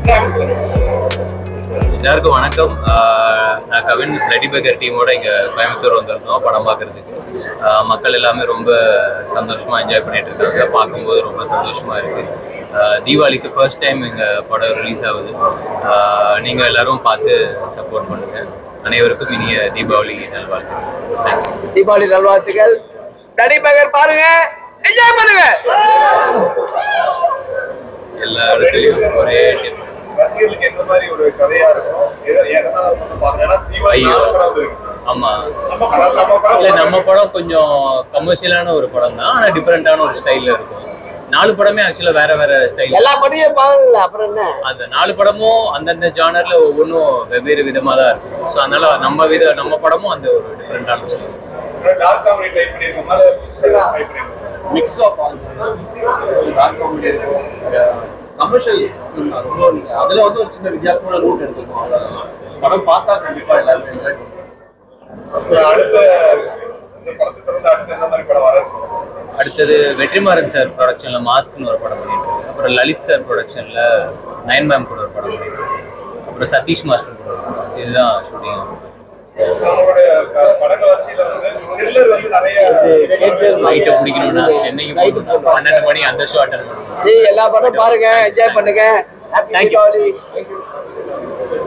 எல்லாருக்கும் வணக்கம் ஆஹ் நான் கவின் பிளடி பேக்கர் டீமோட இங்கே கோயம்புத்தூர் வந்திருந்தோம் படம் பார்க்கறதுக்கு ஆஹ் மக்கள் எல்லாமே ரொம்ப சந்தோஷமா என்ஜாய் பண்ணிட்டு இருக்காங்க பார்க்கும்போது ரொம்ப சந்தோஷமா இருக்கு ஆஹ் தீபாவளிக்கு ஃபர்ஸ்ட் டைம் எங்கள் படம் ரிலீஸ் ஆகுது ஆஹ் நீங்க எல்லாரும் பார்த்து சப்போர்ட் பண்ணுங்க அனைவருக்கும் இனிய தீபாவளி நல்வாழ்த்துக்கள் தேங்க்யூ தீபாவளி நல்வாழ்த்துக்கள் பிளடி பேக்கர் பாருங்க என்ஜாய் பண்ணுங்க எல்லா இடத்துலையும் ஒரே team. ரசிகர்களுக்கு எந்த மாதிரி ஒரு கதையா இருக்கும் எத- எதனால வந்து பாருங்க ஏன்னா தீபாவளி ஐயோ. நாலு படம் வந்திருக்கு. ஆமா நம்ம படம் நம்ம படம் இல்ல நம்ம படம் கொஞ்சம் கமர்ஷியலான ஒரு படம் தான் ஆனா டிஃப்ரெண்டான ஒரு ஸ்டைல்ல இருக்கும் நாலு படமே ஆக்சுவலா வேற வேற ஸ்டைல் எல்லா படையும் பாருங்களா அப்புறம் என்ன அந்த நாலு படமும் அந்தந்த ஜானர்ல ஒவ்வொன்றும் வெவ்வேறு விதமா தான் இருக்கும் ஸோ அதனால நம்ம வித நம்ம படமும் அந்த ஒரு டிஃப்ரெண்டான ஸ்டைல் டார்க் காமெடி ட்ரை பண்ணிருக்கோம் புதுசா ட்ரை பண்ணிருக்கோம் mix of all dark comedy இருக்கும் கமர்ஷியல் ரொம்ப நீங்க அதுல வந்து ஒரு சின்ன வித்தியாசமான ரூட் எடுத்துருக்கோம் அவ்வளவுதான் படம் பார்த்தா கண்டிப்பா எல்லாருமே என்ஜாய் அப்புறம் அடுத்த இந்த படத்துக்கு வந்து அடுத்த என்ன மாதிரி படம் வர அடுத்தது வெற்றிமாறன் சார் ப்ரொடக்ஷன்ல மாஸ்க்னு ஒரு படம் பண்ணிட்டு இருக்கு அப்புறம் லலித் சார் ப்ரொடக்ஷன்ல நயன் மேம் கூட ஒரு படம் பண்ணிட்டு இருக்கு அப்புறம் சதீஷ் மாஸ்டர் கூட ஒரு படம் இதுதான் ஷூட்டிங் நம்மளுடைய க- படங்க வரிசையில வந்து த்ரில்லர் வந்து நிறைய நைட்டை பிடிக்கணும்னா சென்னைக்கு போகணும்னா பன்னெண்டு மணி அந்த ஷோ அட்டன் பண்ணணும் ஜி எல்லா படம் பாருங்க என்ஜாய் பண்ணுங்க ஹாப்பி தீபாவளி